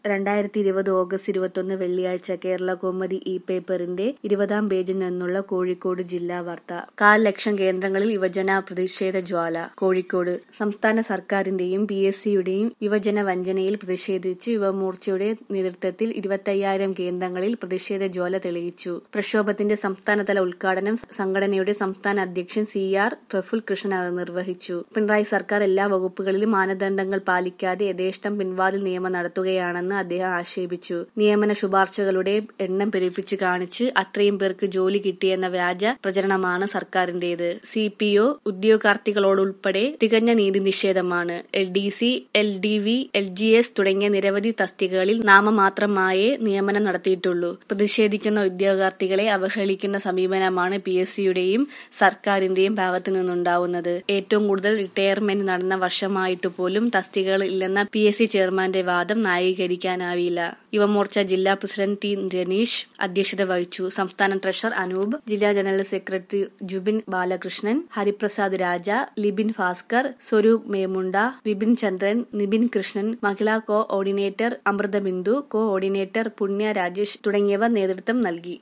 രണ്ടായിരത്തി ഇരുപത് ഓഗസ്റ്റ് ഇരുപത്തൊന്ന് വെള്ളിയാഴ്ച കേരള കൗമുദി ഇ പേപ്പറിന്റെ ഇരുപതാം പേജിൽ നിന്നുള്ള കോഴിക്കോട് ജില്ലാ വാർത്ത കാൽ ലക്ഷം കേന്ദ്രങ്ങളിൽ യുവജന പ്രതിഷേധ ജ്വാല കോഴിക്കോട് സംസ്ഥാന സർക്കാരിന്റെയും പി എസ് സിയുടെയും യുവജന വഞ്ചനയിൽ പ്രതിഷേധിച്ച് യുവമോർച്ചയുടെ നേതൃത്വത്തിൽ ഇരുപത്തയ്യായിരം കേന്ദ്രങ്ങളിൽ പ്രതിഷേധ ജ്വാല തെളിയിച്ചു പ്രക്ഷോഭത്തിന്റെ സംസ്ഥാനതല ഉദ്ഘാടനം സംഘടനയുടെ സംസ്ഥാന അധ്യക്ഷൻ സി ആർ പ്രഫുൽ കൃഷ്ണൻ നിർവഹിച്ചു പിണറായി സർക്കാർ എല്ലാ വകുപ്പുകളിലും മാനദണ്ഡങ്ങൾ പാലിക്കാതെ യഥേഷ്ടം പിൻവാതിൽ നിയമം നടത്തുകയാണെന്ന് അദ്ദേഹം ആക്ഷേപിച്ചു നിയമന ശുപാർശകളുടെ എണ്ണം പെരുപ്പിച്ച് കാണിച്ച് അത്രയും പേർക്ക് ജോലി കിട്ടിയെന്ന വ്യാജ പ്രചരണമാണ് സർക്കാരിന്റേത് സി പി ഒ ഉദ്യോഗാർത്ഥികളോടുൾപ്പെടെ തികഞ്ഞ നീതി നിഷേധമാണ് L D C L D V L G S തുടങ്ങിയ നിരവധി തസ്തികകളിൽ നാമമാത്രമായേ നിയമനം നടത്തിയിട്ടുള്ളൂ പ്രതിഷേധിക്കുന്ന ഉദ്യോഗാർത്ഥികളെ അവഹേളിക്കുന്ന സമീപനമാണ് പി എസ് സിയുടെയും സർക്കാരിന്റെയും ഭാഗത്തു നിന്നുണ്ടാവുന്നത് ഏറ്റവും കൂടുതൽ റിട്ടയർമെന്റ് നടന്ന വർഷമായിട്ട് പോലും തസ്തികകൾ ഇല്ലെന്ന പി എസ് സി ചെയർമാന്റെ വാദം ന്യായീകരിക്കാനാവില്ല യുവമോർച്ച ജില്ലാ പ്രസിഡന്റ് ടി രനീഷ് അധ്യക്ഷത വഹിച്ചു സംസ്ഥാന ട്രഷറർ അനൂപ് ജില്ലാ ജനറൽ സെക്രട്ടറി ജുബിൻ ബാലകൃഷ്ണൻ ഹരിപ്രസാദ് രാജ ലിബിൻ ഭാസ്കർ സ്വരൂപ് മേമുണ്ട വിപിൻ ചന്ദ്രൻ നിബിൻ കൃഷ്ണൻ മഹിളാ coordinator Amruthabindu coordinator Punya Rajesh തുടങ്ങിയവർ നേതൃത്വം നൽകി